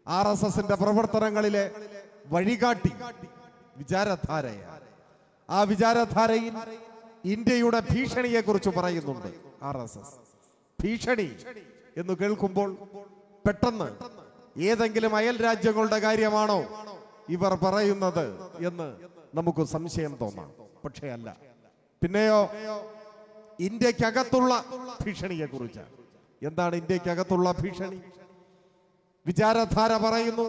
R S എസിന്റെ പ്രവർത്തനങ്ങളിലെ വഴികാട്ടി വിചാരധാരയാണ് ആ വിചാരധാരയിൽ ഇന്ത്യയുടെ ഭീഷണിയെ കുറിച്ച് പറയുന്നുണ്ട് ആർ എസ് എസ് ഭീഷണി എന്ന് കേൾക്കുമ്പോൾ പെട്ടെന്ന് ഏതെങ്കിലും അയൽ രാജ്യങ്ങളുടെ കാര്യമാണോ ഇവർ പറയുന്നത് എന്ന് നമുക്ക് സംശയം തോന്നാം പക്ഷേ അല്ല പിന്നെയോ ഇന്ത്യക്കകത്തുള്ള ഭീഷണിയെ കുറിച്ച് എന്താണ് ഇന്ത്യക്കകത്തുള്ള ഭീഷണി വിചാരധാര പറയുന്നു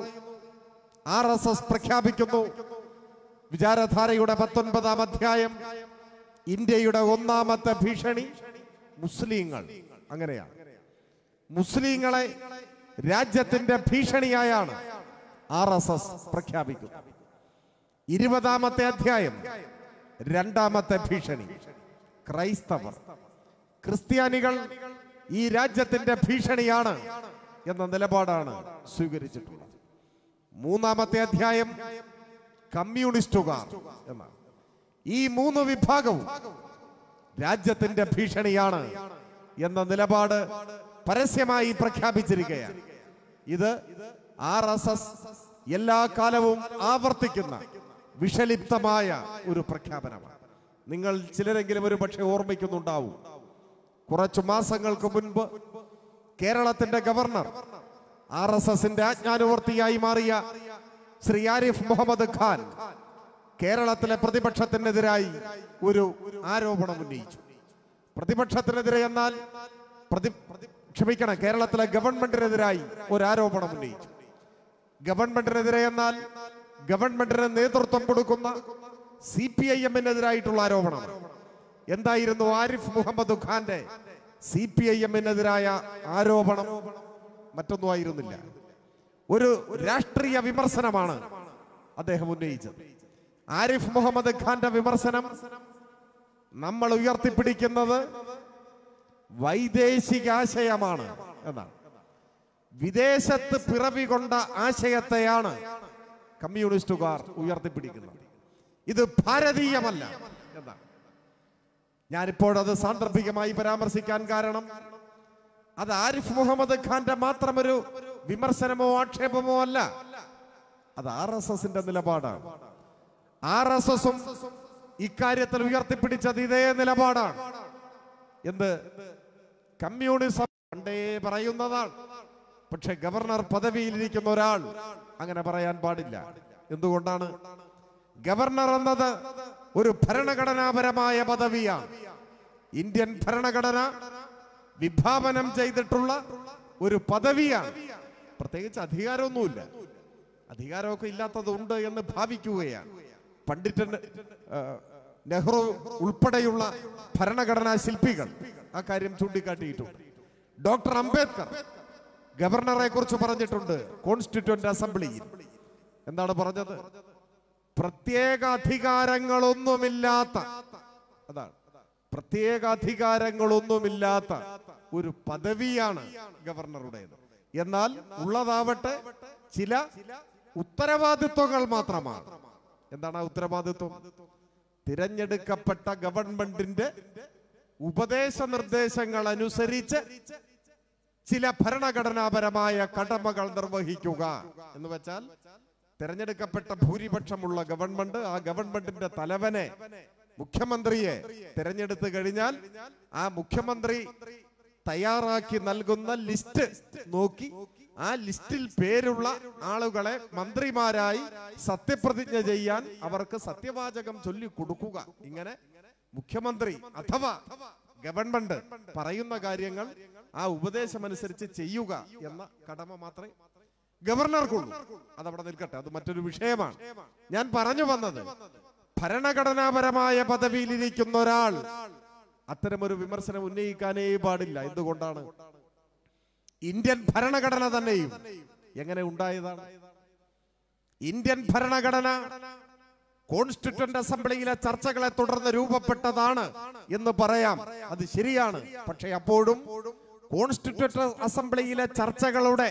ആർ എസ് എസ് പ്രഖ്യാപിക്കുന്നു വിചാരധാരയുടെ പത്തൊൻപതാം അധ്യായം ഇന്ത്യയുടെ ഒന്നാമത്തെ ഭീഷണി മുസ്ലിങ്ങൾ അങ്ങനെയാണ് മുസ്ലിങ്ങളെ രാജ്യത്തിന്റെ ഭീഷണിയായാണ് ആർ എസ് എസ് പ്രഖ്യാപിക്കുന്നത് ഇരുപതാമത്തെ അധ്യായം രണ്ടാമത്തെ ഭീഷണി ക്രൈസ്തവർ ക്രിസ്ത്യാനികൾ ഈ രാജ്യത്തിന്റെ ഭീഷണിയാണ് എന്ന നിലപാടാണ് സ്വീകരിച്ചിട്ടുള്ളത് മൂന്നാമത്തെ അധ്യായം കമ്മ്യൂണിസ്റ്റുകാർ എന്നാണ് ഈ മൂന്ന് വിഭാഗവും രാജ്യത്തിന്റെ ഭീഷണിയാണ് എന്ന നിലപാട് പരസ്യമായി പ്രഖ്യാപിച്ചിരിക്കുകയാണ് ഇത് ആർ എസ് എസ് എല്ലാ കാലവും ആവർത്തിക്കുന്ന വിഷലിപ്തമായ ഒരു പ്രഖ്യാപനമാണ് നിങ്ങൾ ചിലരെങ്കിലും ഒരു പക്ഷേ ഓർമ്മിക്കുന്നുണ്ടാവും കുറച്ചു മാസങ്ങൾക്ക് മുൻപ് കേരളത്തിന്റെ ഗവർണർ ആർ എസ് എസിന്റെ ആജ്ഞാനുവർത്തിയായി മാറിയ ശ്രീ ആരിഫ് മുഹമ്മദ് ഖാൻ കേരളത്തിലെ പ്രതിപക്ഷത്തിനെതിരായി ഒരു ആരോപണം ഉന്നയിച്ചു പ്രതിപക്ഷത്തിനെതിരെ എന്നാൽ പ്രതി ക്ഷമിക്കണം കേരളത്തിലെ ഗവൺമെന്റിനെതിരായി ഒരു ആരോപണം ഉന്നയിച്ചു ഗവൺമെന്റിനെതിരെ എന്നാൽ ഗവൺമെന്റിന് നേതൃത്വം കൊടുക്കുന്ന സി പി ഐ എമ്മിനെതിരായിട്ടുള്ള ആരോപണമാണ് എന്തായിരുന്നു ആരിഫ് മുഹമ്മദ് ഖാന്റെ സി പി ഐ എമ്മിനെതിരായ ആരോപണം മറ്റൊന്നും ആയിരുന്നില്ല ഒരു രാഷ്ട്രീയ വിമർശനമാണ് അദ്ദേഹം ഉന്നയിച്ചത് ആരിഫ് മുഹമ്മദ് ഖാന്റെ വിമർശനം നമ്മൾ ഉയർത്തിപ്പിടിക്കുന്നത് വൈദേശികാശയമാണ് എന്നാണ് വിദേശത്ത് പിറവി കൊണ്ട ആശയത്തെയാണ് കമ്മ്യൂണിസ്റ്റുകാർ ഉയർത്തിപ്പിടിക്കുന്നത് ഇത് ഭാരതീയമല്ല എന്നാണ് ഞാനിപ്പോഴത് സാന്ദർഭികമായി പരാമർശിക്കാൻ കാരണം അത് ആരിഫ് മുഹമ്മദ് ഖാന്റെ മാത്രമൊരു വിമർശനമോ ആക്ഷേപമോ അല്ല അത് ആർ എസ് എസിന്റെ നിലപാടാണ് ആർ എസ് എസും ഇക്കാര്യത്തിൽ ഉയർത്തിപ്പിടിച്ചത് ഇതേ നിലപാടാണ് എന്ത് കമ്മ്യൂണിസം പണ്ടേ പറയുന്നതാണ് പക്ഷെ ഗവർണർ പദവിയിലിരിക്കുന്ന ഒരാൾ അങ്ങനെ പറയാൻ പാടില്ല എന്തുകൊണ്ടാണ് ഗവർണർ എന്നത് ഒരു ഭരണഘടനാപരമായ പദവിയാണ് ഇന്ത്യൻ ഭരണഘടന വിഭാവനം ചെയ്തിട്ടുള്ള ഒരു പദവിയാണ് പ്രത്യേകിച്ച് അധികാരമൊന്നുമില്ല അധികാരമൊക്കെ ഇല്ലാത്തതുണ്ട് എന്ന് ഭാവിക്കുകയാണ് പണ്ഡിറ്റൻ ആ, നെഹ്റു ഉൾപ്പെടെയുള്ള ഭരണഘടനാ ശില്പികൾ ആ കാര്യം ചൂണ്ടിക്കാട്ടിയിട്ടുണ്ട് ഡോക്ടർ അംബേദ്കർ ഗവർണറെ കുറിച്ച് പറഞ്ഞിട്ടുണ്ട് കോൺസ്റ്റിറ്റ്യൂന്റ് അസംബ്ലിയിൽ എന്താണ് പറഞ്ഞത് പ്രത്യേക അധികാരങ്ങളൊന്നുമില്ലാത്ത അതാണ് പ്രത്യേക അധികാരങ്ങളൊന്നുമില്ലാത്ത ഒരു പദവിയാണ് ഗവർണറുടേത് എന്നാൽ ഉള്ളതാവട്ടെ ചില ഉത്തരവാദിത്വങ്ങൾ മാത്രമാണ് എന്താണ് ആ ഉത്തരവാദിത്വം തിരഞ്ഞെടുക്കപ്പെട്ട ഗവൺമെന്റിന്റെ ഉപദേശ നിർദ്ദേശങ്ങൾ അനുസരിച്ച് ചില ഭരണഘടനാപരമായ കടമകൾ നിർവഹിക്കുക എന്ന് വെച്ചാൽ തെരഞ്ഞെടുക്കപ്പെട്ട ഭൂരിപക്ഷമുള്ള ഗവൺമെന്റ് ആ ഗവൺമെന്റിന്റെ തലവനെ മുഖ്യമന്ത്രിയെ തെരഞ്ഞെടുത്തു കഴിഞ്ഞാൽ ആ മുഖ്യമന്ത്രി തയ്യാറാക്കി നൽകുന്ന ലിസ്റ്റ് നോക്കി ആ ലിസ്റ്റിൽ പേരുള്ള ആളുകളെ മന്ത്രിമാരായി സത്യപ്രതിജ്ഞ ചെയ്യാൻ അവർക്ക് സത്യവാചകം ചൊല്ലി കൊടുക്കുക ഇങ്ങനെ മുഖ്യമന്ത്രി അഥവാ ഗവൺമെന്റ് പറയുന്ന കാര്യങ്ങൾ ആ ഉപദേശമനുസരിച്ച് ചെയ്യുക എന്ന കടമ മാത്രമേ ഗവർണർക്കുള്ളൂ അതവിടെ നിൽക്കട്ടെ അത് മറ്റൊരു വിഷയമാണ് ഞാൻ പറഞ്ഞു വന്നത് ഭരണഘടനാപരമായ പദവിയിലിരിക്കുന്ന ഒരാൾ അത്തരമൊരു വിമർശനം ഉന്നയിക്കാനേ പാടില്ല എന്തുകൊണ്ടാണ് ഇന്ത്യൻ ഭരണഘടന തന്നെയും എങ്ങനെ ഉണ്ടായതാണ് ഇന്ത്യൻ ഭരണഘടന കോൺസ്റ്റിറ്റ്യൂന്റ് അസംബ്ലിയിലെ ചർച്ചകളെ തുടർന്ന് രൂപപ്പെട്ടതാണ് എന്ന് പറയാം അത് ശരിയാണ് പക്ഷെ അപ്പോഴും കോൺസ്റ്റിറ്റ്യൂന്റ് അസംബ്ലിയിലെ ചർച്ചകളുടെ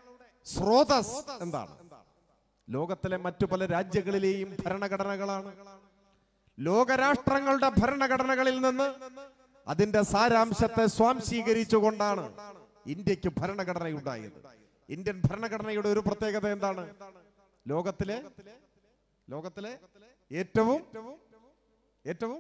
സ്രോതസ് എന്താണ് ലോകത്തിലെ മറ്റു പല രാജ്യങ്ങളിലെയും ഭരണഘടനകളാണ് ലോകരാഷ്ട്രങ്ങളുടെ ഭരണഘടനകളിൽ നിന്ന് അതിന്റെ സാരാംശത്തെ സ്വാംശീകരിച്ചുകൊണ്ടാണ് ഇന്ത്യക്ക് ഭരണഘടനയുണ്ടായത് ഇന്ത്യൻ ഭരണഘടനയുടെ ഒരു പ്രത്യേകത എന്താണ് ലോകത്തിലെ ലോകത്തിലെ ഏറ്റവും ഏറ്റവും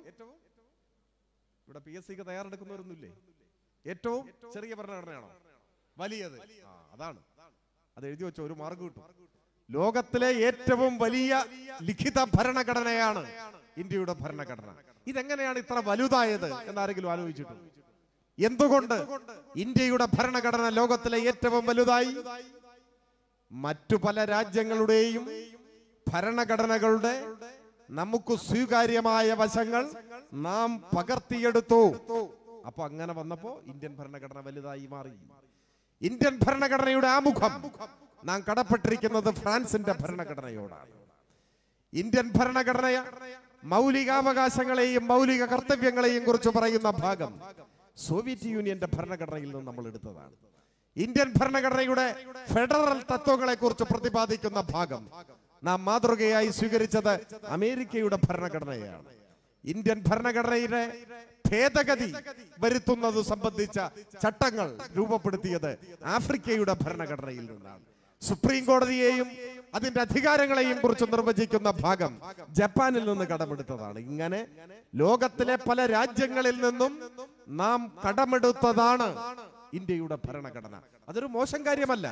ഇവിടെ പി എസ് സിക്ക് തയ്യാറെടുക്കുന്നവരൊന്നുമില്ലേ ഏറ്റവും ചെറിയ ഭരണഘടനയാണോ വലിയത് ആ അതാണ് അത് എഴുതി വെച്ചോ ഒരു മാർഗ് കിട്ടും ലോകത്തിലെ ഏറ്റവും വലിയ ലിഖിത ഭരണഘടനയാണ് ഇന്ത്യയുടെ ഭരണഘടന ഇതെങ്ങനെയാണ് ഇത്ര വലുതായത് എന്നാരെങ്കിലും ആലോചിച്ചിട്ടുണ്ട് എന്തുകൊണ്ട് ഇന്ത്യയുടെ ഭരണഘടന ലോകത്തിലെ ഏറ്റവും വലുതായി മറ്റു പല രാജ്യങ്ങളുടെയും ഭരണഘടനകളുടെ നമുക്ക് സ്വീകാര്യമായ വശങ്ങൾ നാം പകർത്തിയെടുത്തു അപ്പൊ അങ്ങനെ വന്നപ്പോ ഇന്ത്യൻ ഭരണഘടന വലുതായി മാറി ഇന്ത്യൻ ഭരണഘടനയുടെ ആമുഖം നാം കടപ്പെട്ടിരിക്കുന്നത് ഫ്രാൻസിന്റെ ഭരണഘടനയോടാണ് ഇന്ത്യൻ ഭരണഘടന മൗലികാവകാശങ്ങളെയും മൗലിക കർത്തവ്യങ്ങളെയും കുറിച്ച് പറയുന്ന ഭാഗം സോവിയറ്റ് യൂണിയന്റെ ഭരണഘടനയിൽ നിന്ന് നമ്മൾ എടുത്തതാണ് ഇന്ത്യൻ ഭരണഘടനയുടെ ഫെഡറൽ തത്വങ്ങളെ കുറിച്ച് പ്രതിപാദിക്കുന്ന ഭാഗം നാം മാതൃകയായി സ്വീകരിച്ചത് അമേരിക്കയുടെ ഭരണഘടനയാണ് ഇന്ത്യൻ ഭരണഘടനയുടെ ഭേദഗതി വരുത്തുന്നത് സംബന്ധിച്ച ചട്ടങ്ങൾ രൂപപ്പെടുത്തിയത് ആഫ്രിക്കയുടെ ഭരണഘടനയിൽ നിന്നാണ് സുപ്രീം കോടതിയെയും അതിന്റെ അധികാരങ്ങളെയും കുറിച്ച് നിർവചിക്കുന്ന ഭാഗം ജപ്പാനിൽ നിന്ന് കടമെടുത്തതാണ് ഇങ്ങനെ ലോകത്തിലെ പല രാജ്യങ്ങളിൽ നിന്നും നാം കടമെടുത്തതാണ് ഇന്ത്യയുടെ ഭരണഘടന അതൊരു മോശം കാര്യമല്ല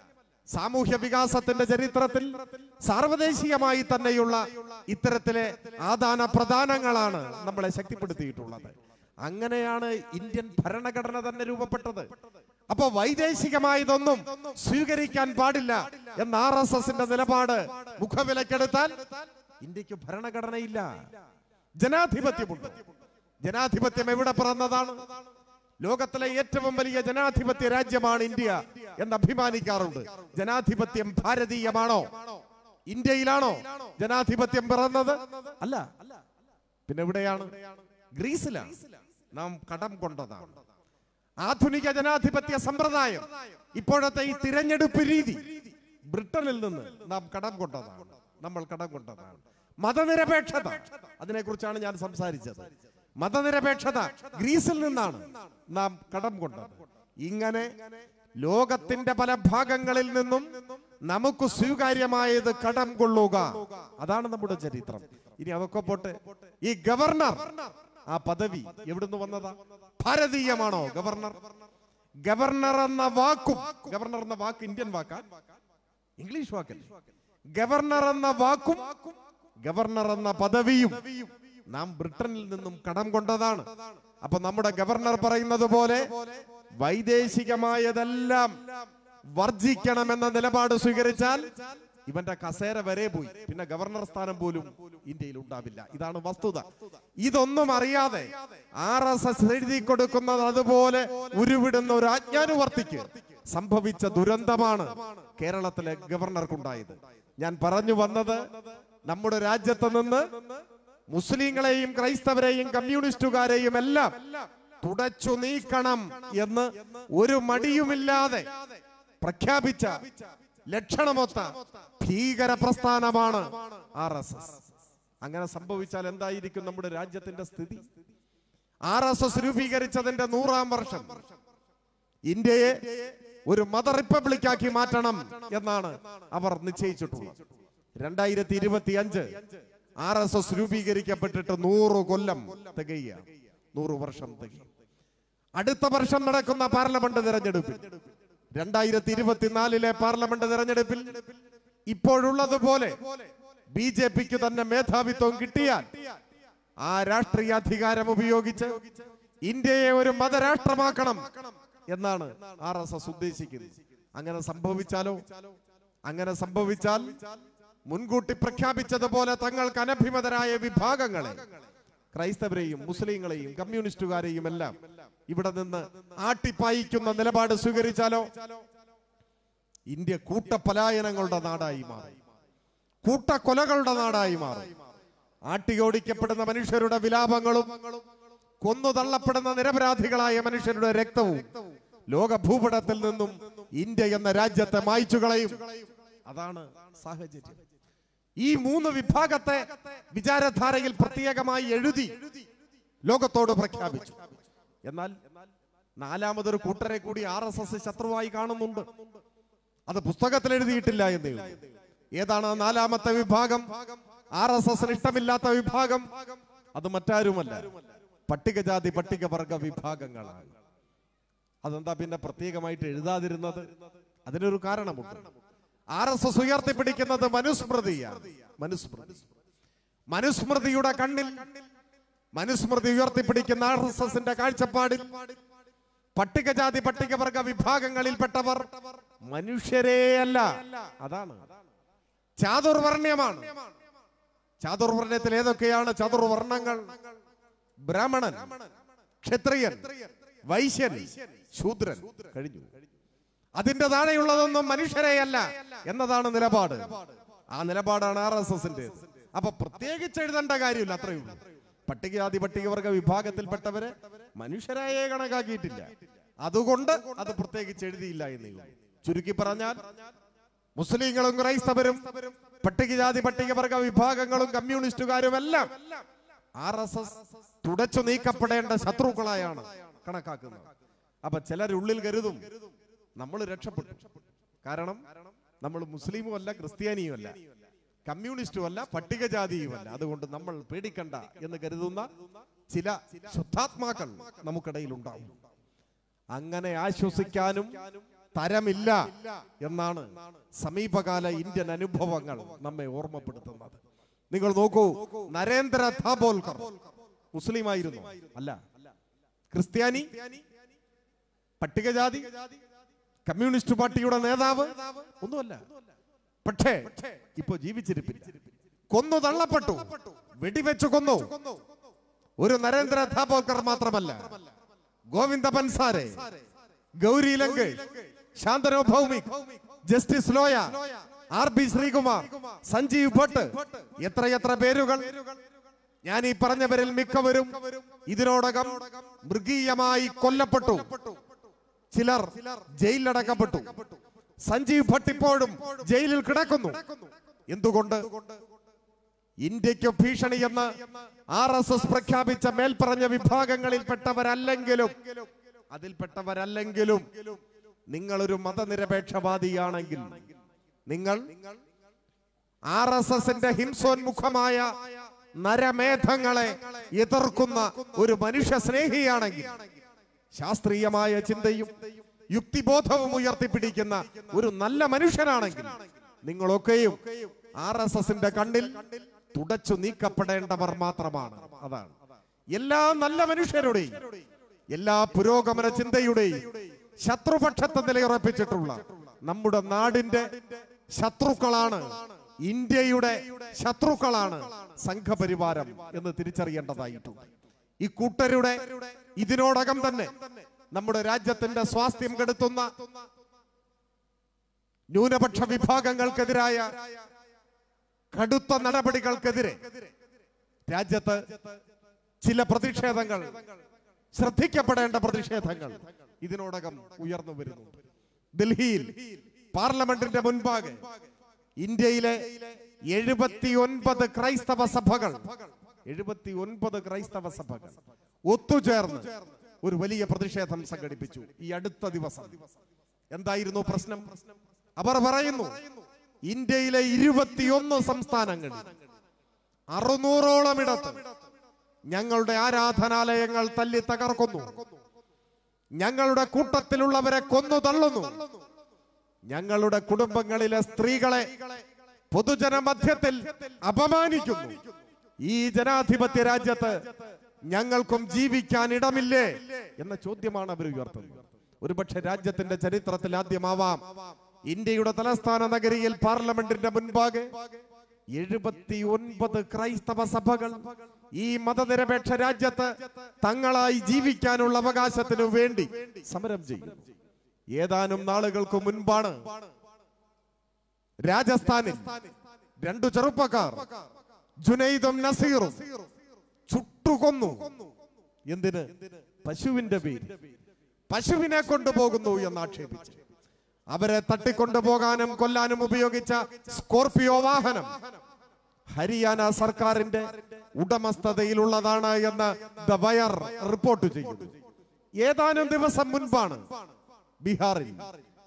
സാമൂഹ്യ വികാസത്തിന്റെ ചരിത്രത്തിൽ സാർവദേശികമായി തന്നെയുള്ള ഇത്തരത്തിലെ ആദാന പ്രദാനങ്ങളാണ് നമ്മളെ ശക്തിപ്പെടുത്തിയിട്ടുള്ളത് അങ്ങനെയാണ് ഇന്ത്യൻ ഭരണഘടന തന്നെ രൂപപ്പെട്ടത് അപ്പൊ വൈദേശികമായതൊന്നും സ്വീകരിക്കാൻ പാടില്ല എന്ന ആർ എസ് എസിന്റെ നിലപാട് മുഖവിലക്കെടുത്താൽ ഇന്ത്യക്ക് ഭരണഘടനയില്ല ജനാധിപത്യമുണ്ട് ജനാധിപത്യം എവിടെ പിറന്നതാണ് ലോകത്തിലെ ഏറ്റവും വലിയ ജനാധിപത്യ രാജ്യമാണ് ഇന്ത്യ എന്ന് അഭിമാനിക്കാറുണ്ട് ജനാധിപത്യം ഭാരതീയമാണോ ഇന്ത്യയിലാണോ ജനാധിപത്യം പിറന്നത് അല്ല പിന്നെ എവിടെയാണ് ഗ്രീസിലാണ് നാം കടം കൊണ്ടതാണ് ആധുനിക ജനാധിപത്യ സമ്പ്രദായം ഇപ്പോഴത്തെ ഈ തിരഞ്ഞെടുപ്പ് രീതി ബ്രിട്ടനിൽ നിന്ന് നാം കടം കൊണ്ടതാണ് നമ്മൾ കടം കൊണ്ടതാണ് മതനിരപേക്ഷത അതിനെക്കുറിച്ചാണ് ഞാൻ സംസാരിച്ചത് മതനിരപേക്ഷത ഗ്രീസിൽ നിന്നാണ് നാം കടം കൊണ്ടത് ഇങ്ങനെ ലോകത്തിന്റെ പല ഭാഗങ്ങളിൽ നിന്നും നമുക്ക് സ്വീകാര്യമായത് കടം കൊള്ളുക അതാണ് നമ്മുടെ ചരിത്രം ഇനി അതൊക്കെ പോട്ടെ ഈ ഗവർണർ ആ പദവി എവിടുന്ന് വന്നതാ ഭാരതീയമാണോ ഗവർണർ ഗവർണർ എന്ന വാക്കും ഗവർണർ എന്ന വാക്ക് ഇന്ത്യൻ വാക്കാ ഇംഗ്ലീഷ് വാക്കല്ലേ ഗവർണർ എന്ന വാക്കും ഗവർണർ എന്ന പദവിയും നാം ബ്രിട്ടനിൽ നിന്നും കടം കൊണ്ടതാണ് അപ്പൊ നമ്മുടെ ഗവർണർ പറയുന്നത് പോലെ വൈദേശികമായതെല്ലാം വർജിക്കണമെന്ന നിലപാട് സ്വീകരിച്ചാൽ ഇവന്റെ കസേര വരെ പോയി പിന്നെ ഗവർണർ സ്ഥാനം പോലും ഇന്ത്യയിൽ ഉണ്ടാവില്ല ഇതാണ് വസ്തുത ഇതൊന്നും അറിയാതെ ആർ എസ് എസ് എഴുതി കൊടുക്കുന്നത് അതുപോലെ ഉരുവിടുന്ന ഒരു ആജ്ഞാനുവർത്തിക്ക് സംഭവിച്ച ദുരന്തമാണ് കേരളത്തിലെ ഗവർണർക്കുണ്ടായത് ഞാൻ പറഞ്ഞു വന്നത് നമ്മുടെ രാജ്യത്ത് നിന്ന് മുസ്ലിങ്ങളെയും ക്രൈസ്തവരെയും കമ്മ്യൂണിസ്റ്റുകാരെയും എല്ലാം തുടച്ചു നീക്കണം എന്ന് ഒരു മടിയുമില്ലാതെ പ്രഖ്യാപിച്ച ലക്ഷണമൊത്ത ഭീകര പ്രസ്ഥാനമാണ് ആർ എസ് എസ് അങ്ങനെ സംഭവിച്ചാൽ എന്തായിരിക്കും നമ്മുടെ രാജ്യത്തിന്റെ സ്ഥിതി ആർ എസ് എസ് രൂപീകരിച്ചതിന്റെ നൂറാം വർഷം ഇന്ത്യയെ ഒരു മത റിപ്പബ്ലിക്കാക്കി മാറ്റണം എന്നാണ് അവർ നിശ്ചയിച്ചിട്ടുള്ളത് രണ്ടായിരത്തി ഇരുപത്തി അഞ്ച് ആർ എസ് എസ് രൂപീകരിക്കപ്പെട്ടിട്ട് നൂറ് കൊല്ലം തികയുക നൂറ് വർഷം തികയും അടുത്ത വർഷം നടക്കുന്ന പാർലമെന്റ് തെരഞ്ഞെടുപ്പിൽ രണ്ടായിരത്തി ഇരുപത്തിനാലിലെ പാർലമെന്റ് തെരഞ്ഞെടുപ്പിൽ ഇപ്പോഴുള്ളതുപോലെ ബി ജെ പിക്ക് തന്നെ മേധാവിത്വം കിട്ടിയാൽ ആ രാഷ്ട്രീയ അധികാരം ഉപയോഗിച്ച് ഇന്ത്യയെ ഒരു മതരാഷ്ട്രമാക്കണം എന്നാണ് ആർ എസ് എസ് ഉദ്ദേശിക്കുന്നത് അങ്ങനെ സംഭവിച്ചാലോ അങ്ങനെ സംഭവിച്ചാൽ മുൻകൂട്ടി പ്രഖ്യാപിച്ചതുപോലെ തങ്ങൾക്ക് അനഭിമതരായ വിഭാഗങ്ങളെ ക്രൈസ്തവരെയും മുസ്ലിങ്ങളെയും കമ്മ്യൂണിസ്റ്റുകാരെയും എല്ലാം ഇവിടെ നിന്ന് ആട്ടിപ്പായിക്കുന്ന നിലപാട് സ്വീകരിച്ചാലോ ഇന്ത്യ കൂട്ടപലായനങ്ങളുടെ നാടായി മാറും കൂട്ടക്കൊലകളുടെ നാടായി മാറും ആട്ടിയോടിക്കപ്പെടുന്ന മനുഷ്യരുടെ വിലാപങ്ങളും കൊന്നു തള്ളപ്പെടുന്ന നിരപരാധികളായ മനുഷ്യരുടെ രക്തവും ലോക ഭൂപടത്തിൽ നിന്നും ഇന്ത്യ എന്ന രാജ്യത്തെ മായ്ച്ചു കളയും അതാണ് സാഹചര്യം ഈ മൂന്ന് വിഭാഗത്തെ വിചാരധാരയിൽ പ്രത്യേകമായി എഴുതി ലോകത്തോട് പ്രഖ്യാപിച്ചു എന്നാൽ നാലാമതൊരു കൂട്ടരെ കൂടി ആർ എസ് എസ് ശത്രുവായി കാണുന്നുണ്ട് അത് പുസ്തകത്തിൽ എഴുതിയിട്ടില്ല എന്നേ ഉള്ളൂ. ഏതാണ് ആ നാലാമത്തെ വിഭാഗം ആർ എസ് എസിന് ഇഷ്ടമില്ലാത്ത വിഭാഗം അത് മറ്റാരുമല്ല പട്ടികജാതി പട്ടികവർഗ വിഭാഗങ്ങളാണ് അതെന്താ പിന്നെ പ്രത്യേകമായിട്ട് എഴുതാതിരുന്നത് അതിനൊരു കാരണമുണ്ട് ആർ എസ് എസ് ഉയർത്തിപ്പിടിക്കുന്നത് മനുസ്മൃതിയാണ് മനുസ്മൃതി മനുസ്മൃതിയുടെ കണ്ണിൽ മനുസ്മൃതി ഉയർത്തിപ്പിടിക്കുന്ന ആർ എസ് എസിന്റെ കാഴ്ചപ്പാടിൽ പട്ടികജാതി പട്ടികവർഗ വിഭാഗങ്ങളിൽപ്പെട്ടവർ മനുഷ്യരേയല്ല അതാണ് ചാതുർവർണ്ണ്യമാണ് ചാതുർവർണ്ണ്യത്തിൽ ഏതൊക്കെയാണ് ചതുർവർണ്ണങ്ങൾ ബ്രാഹ്മണൻ ക്ഷത്രിയൻ വൈശ്യൻ ശൂദ്രൻ കഴിഞ്ഞു അതിന്റെ താഴെയുള്ളതൊന്നും മനുഷ്യരെയല്ല എന്നതാണ് നിലപാട് ആ നിലപാടാണ് ആർ എസ് എസിന്റെ അപ്പൊ പ്രത്യേകിച്ച് എഴുതേണ്ട കാര്യമില്ല അത്രയേ ഉള്ളൂ പട്ടികജാതി പട്ടികവർഗ വിഭാഗത്തിൽപ്പെട്ടവരെ മനുഷ്യരായേ കണക്കാക്കിയിട്ടില്ല അതുകൊണ്ട് അത് പ്രത്യേകിച്ച് എഴുതിയില്ല എന്നേ ഉള്ളൂ ചുരുക്കി പറഞ്ഞാൽ മുസ്ലിങ്ങളും ക്രൈസ്തവരും പട്ടികജാതി പട്ടികവർഗ വിഭാഗങ്ങളും കമ്മ്യൂണിസ്റ്റുകാരും എല്ലാം ആർ എസ് എസ് തുടച്ചു നീക്കപ്പെടേണ്ട ശത്രുക്കളായാണ് കണക്കാക്കുന്നത് അപ്പൊ ചിലരുള്ളിൽ കരുതും നമ്മൾ രക്ഷപ്പെട്ടു കാരണം നമ്മൾ മുസ്ലിമും അല്ല ക്രിസ്ത്യാനിയും അല്ല കമ്മ്യൂണിസ്റ്റും അല്ല പട്ടികജാതിയുമല്ല അതുകൊണ്ട് നമ്മൾ പേടിക്കണ്ട എന്ന് കരുതുന്ന ചില ശുദ്ധാത്മാക്കൾ നമുക്കിടയിൽ ഉണ്ടാവും അങ്ങനെ ആശ്വസിക്കാനും തരമില്ല എന്നാണ് സമീപകാല ഇന്ത്യൻ അനുഭവങ്ങൾ നമ്മെ ഓർമ്മപ്പെടുത്തുന്നത് നിങ്ങൾ നോക്കൂ നരേന്ദ്ര ധാബോൽക്കർ മുസ്ലിമായിരുന്നു അല്ല ക്രിസ്ത്യാനി പട്ടികജാതി കമ്മ്യൂണിസ്റ്റ് പാർട്ടിയുടെ നേതാവ് ഒന്നുമല്ല പക്ഷേ ഇപ്പൊ ജീവിച്ചിരിപ്പില്ല കൊന്നു തള്ളപ്പെട്ടു വെടിവെച്ചു കൊന്നു ഒരു നരേന്ദ്ര ധാബോൽക്കർ മാത്രമല്ല ഗോവിന്ദ പൻസാരെ ഗൗരി ലങ്കേഷ് ശാന്തനു ഭൗമിക് ജസ്റ്റിസ് ലോയ ആർ ബി ശ്രീകുമാർ സഞ്ജീവ് ഭട്ട് എത്രയെത്ര പേരുകൾ ഞാൻ ഈ പറഞ്ഞവരിൽ മിക്കവരും ഇതിനോടകം മൃഗീയമായി കൊല്ലപ്പെട്ടു ചിലർ ജയിലിലടക്കപ്പെട്ടു സഞ്ജീവ് ഭട്ട് ഇപ്പോഴും ജയിലിൽ കിടക്കുന്നു എന്തുകൊണ്ട് ഇന്ത്യക്ക് ഭീഷണി എന്ന് ആർ എസ് എസ് പ്രഖ്യാപിച്ച മേൽപ്പറഞ്ഞ വിഭാഗങ്ങളിൽപ്പെട്ടവരല്ലെങ്കിലും അതിൽപ്പെട്ടവരല്ലെങ്കിലും നിങ്ങളൊരു മതനിരപേക്ഷവാദിയാണെങ്കിൽ നിങ്ങൾ ആർ എസ് എസിന്റെ ഹിംസോന്മുഖമായ നരമേധങ്ങളെ എതിർക്കുന്ന ഒരു മനുഷ്യ സ്നേഹിയാണെങ്കിൽ ശാസ്ത്രീയമായ ചിന്തയും യുക്തിബോധവും ഉയർത്തിപ്പിടിക്കുന്ന ഒരു നല്ല മനുഷ്യനാണെങ്കിൽ നിങ്ങളൊക്കെയും ആർ എസ് എസിന്റെ കണ്ണിൽ തുടച്ചു നീക്കപ്പെടേണ്ടവർ മാത്രമാണ് അതാണ് എല്ലാ നല്ല മനുഷ്യരുടെയും എല്ലാ പുരോഗമന ചിന്തയുടെയും ശത്രുപക്ഷത്തെ നിലയുറപ്പിച്ചിട്ടുള്ള നമ്മുടെ നാടിന്റെ ശത്രുക്കളാണ് ഇന്ത്യയുടെ ശത്രുക്കളാണ് സംഘപരിവാരം എന്ന് തിരിച്ചറിയേണ്ടതായിട്ടുണ്ട് ഈ കൂട്ടരുടെ ഇതിനോടകം തന്നെ നമ്മുടെ രാജ്യത്തിന്റെ സ്വാസ്ഥ്യം കെടുത്തുന്ന ന്യൂനപക്ഷ വിഭാഗങ്ങൾക്കെതിരായ കടുത്ത നടപടികൾക്കെതിരെ രാജ്യത്ത് ചില പ്രതിഷേധങ്ങൾ ശ്രദ്ധിക്കപ്പെടേണ്ട പ്രതിഷേധങ്ങൾ ഇതിനോടകം ഉയർന്നു വരുന്നു ഡൽഹിയിൽ പാർലമെന്റിന്റെ മുൻപാകെ ഇന്ത്യയിലെ എഴുപത്തി ഒൻപത് ക്രൈസ്തവ സഭകൾ എഴുപത്തി ഒൻപത് ക്രൈസ്തവ സഭകൾ ഒത്തുചേർന്ന് ഒരു വലിയ പ്രതിഷേധം സംഘടിപ്പിച്ചു ഈ അടുത്ത ദിവസം എന്തായിരുന്നു പ്രശ്നം അവർ പറയുന്നു ഇന്ത്യയിലെ ഇരുപത്തിയൊന്ന് സംസ്ഥാനങ്ങളിൽ അറുന്നൂറോളം ഇടത്ത് ഞങ്ങളുടെ ആരാധനാലയങ്ങൾ തല്ലി തകർക്കുന്നു ഞങ്ങളുടെ കൂട്ടത്തിലുള്ളവരെ കൊന്നു തള്ളുന്നു ഞങ്ങളുടെ കുടുംബങ്ങളിലെ സ്ത്രീകളെ പൊതുജന മധ്യത്തിൽ അപമാനിക്കുന്നു ഈ ജനാധിപത്യ രാജ്യത്ത് ഞങ്ങൾക്കും ജീവിക്കാൻ ഇടമില്ലേ എന്ന ചോദ്യമാണ് അവർ ഉയർത്തുന്നത് ഒരുപക്ഷെ രാജ്യത്തിന്റെ ചരിത്രത്തിൽ ആദ്യമാവാം ഇന്ത്യയുടെ തലസ്ഥാന നഗരിയിൽ പാർലമെന്റിന്റെ മുൻപാകെ എഴുപത്തി ഒൻപത് ക്രൈസ്തവ സഭകൾ ഈ മതനിരപേക്ഷ രാജ്യത്ത് തങ്ങളായി ജീവിക്കാനുള്ള അവകാശത്തിനു വേണ്ടി സമരം ചെയ്യുന്നു ഏതാനും നാളുകൾക്ക് മുൻപാണ് രാജസ്ഥാനിൽ രണ്ടു ചെറുപ്പക്കാർ ജുനൈദും നസീറും ചുട്ടുകൊന്നു എന്തിന് പശുവിന്റെ പേര് പശുവിനെ കൊണ്ടുപോകുന്നു എന്ന് ആക്ഷേപിച്ചു അവരെ തട്ടിക്കൊണ്ടുപോകാനും കൊല്ലാനും ഉപയോഗിച്ച സ്കോർപിയോ വാഹനം ഹരിയാന സർക്കാരിന്റെ ഉടമസ്ഥതയിലുള്ളതാണ് എന്ന് ദ വയർ റിപ്പോർട്ട് ചെയ്യുന്നു ഏതാനും ദിവസം മുൻപാണ് ബീഹാറിൽ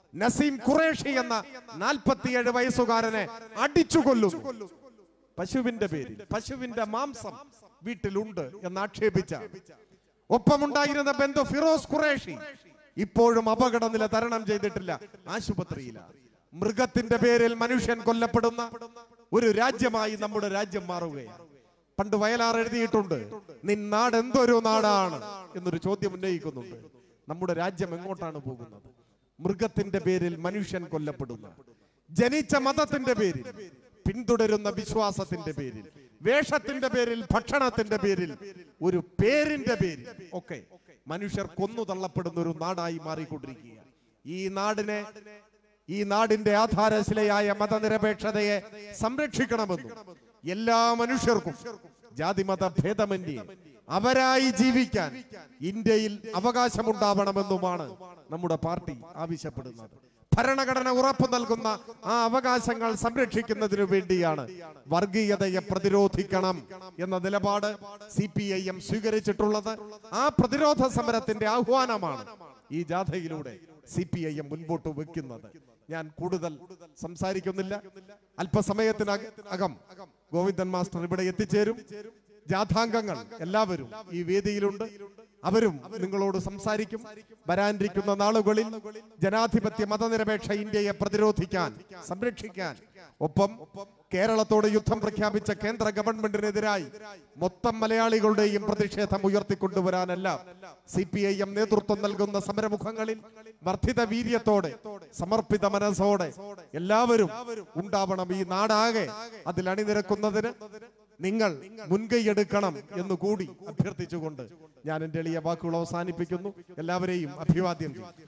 നസീം ഖുറേഷി എന്ന നാൽപ്പത്തിയേഴ് വയസ്സുകാരനെ അടിച്ചു കൊല്ലുന്നു പശുവിന്റെ പേരിൽ പശുവിന്റെ മാംസം വീട്ടിലുണ്ട് എന്ന് ആക്ഷേപിച്ച ഒപ്പമുണ്ടായിരുന്ന ബന്ധു ഫിറോസ് ഖുറേഷി ഇപ്പോഴും അപകടനില തരണം ചെയ്തിട്ടില്ല ആശുപത്രിയിലാണ് മൃഗത്തിന്റെ പേരിൽ മനുഷ്യൻ കൊല്ലപ്പെടുന്ന ഒരു രാജ്യമായി നമ്മുടെ രാജ്യം മാറുകയാണ് പണ്ട് വയലാർ എഴുതിയിട്ടുണ്ട് നിൻ നാട് എന്തൊരു നാടാണ് എന്നൊരു ചോദ്യം ഉന്നയിക്കുന്നുണ്ട് നമ്മുടെ രാജ്യം എങ്ങോട്ടാണ് പോകുന്നത് മൃഗത്തിന്റെ പേരിൽ മനുഷ്യൻ കൊല്ലപ്പെടുന്ന ജനിച്ച മതത്തിന്റെ പേരിൽ പിന്തുടരുന്ന വിശ്വാസത്തിന്റെ പേരിൽ വേഷത്തിന്റെ പേരിൽ ഭക്ഷണത്തിന്റെ പേരിൽ ഒരു പേരിന്റെ പേരിൽ ഒക്കെ മനുഷ്യർ കൊന്നു തള്ളപ്പെടുന്ന ഒരു നാടായി മാറിക്കൊണ്ടിരിക്കുക ഈ നാടിനെ ഈ നാടിന്റെ ആധാരശിലയായ മതനിരപേക്ഷതയെ സംരക്ഷിക്കണമെന്നും എല്ലാ മനുഷ്യർക്കും ജാതിമത ഭേദമന്യേ അവരായി ജീവിക്കാൻ ഇന്ത്യയിൽ അവകാശമുണ്ടാവണമെന്നുമാണ് നമ്മുടെ പാർട്ടി ആവശ്യപ്പെടുന്നത് ഭരണഘടന ഉറപ്പു നൽകുന്ന ആ അവകാശങ്ങൾ സംരക്ഷിക്കുന്നതിനു വേണ്ടിയാണ് വർഗീയതയെ പ്രതിരോധിക്കണം എന്ന നിലപാട് സി പി ഐ എം സ്വീകരിച്ചിട്ടുള്ളത് ആ പ്രതിരോധ സമരത്തിന്റെ ആഹ്വാനമാണ് ഈ ജാഥയിലൂടെ സി പി ഐ എം മുൻപോട്ട് വെക്കുന്നത് ഞാൻ കൂടുതൽ സംസാരിക്കുന്നില്ല അല്പസമയത്തിനകം ഗോവിന്ദൻ മാസ്റ്റർ ഇവിടെ എത്തിച്ചേരും ജാഥാംഗങ്ങൾ എല്ലാവരും ഈ വേദിയിലുണ്ട് അവരും നിങ്ങളോട് സംസാരിക്കും വരാനിരിക്കുന്ന നാളുകളിൽ ജനാധിപത്യ മതനിരപേക്ഷ ഇന്ത്യയെ പ്രതിരോധിക്കാൻ സംരക്ഷിക്കാൻ ഒപ്പം കേരളത്തോട് യുദ്ധം പ്രഖ്യാപിച്ച കേന്ദ്ര ഗവൺമെന്റിനെതിരായി മൊത്തം മലയാളികളുടെയും പ്രതിഷേധം ഉയർത്തിക്കൊണ്ടുവരാനല്ല സി പി ഐ എം നേതൃത്വം നൽകുന്ന സമരമുഖങ്ങളിൽ വർദ്ധിത വീര്യത്തോടെ സമർപ്പിത മനസ്സോടെ എല്ലാവരും ഉണ്ടാവണം ഈ നാടാകെ അതിൽ അണിനിരക്കുന്നതിന് നിങ്ങൾ മുൻകൈയെടുക്കണം എന്ന് കൂടി അഭ്യർത്ഥിച്ചുകൊണ്ട് ഞാൻ എന്റെ എളിയ വാക്കുകൾ അവസാനിപ്പിക്കുന്നു എല്ലാവരെയും അഭിവാദ്യം ചെയ്യും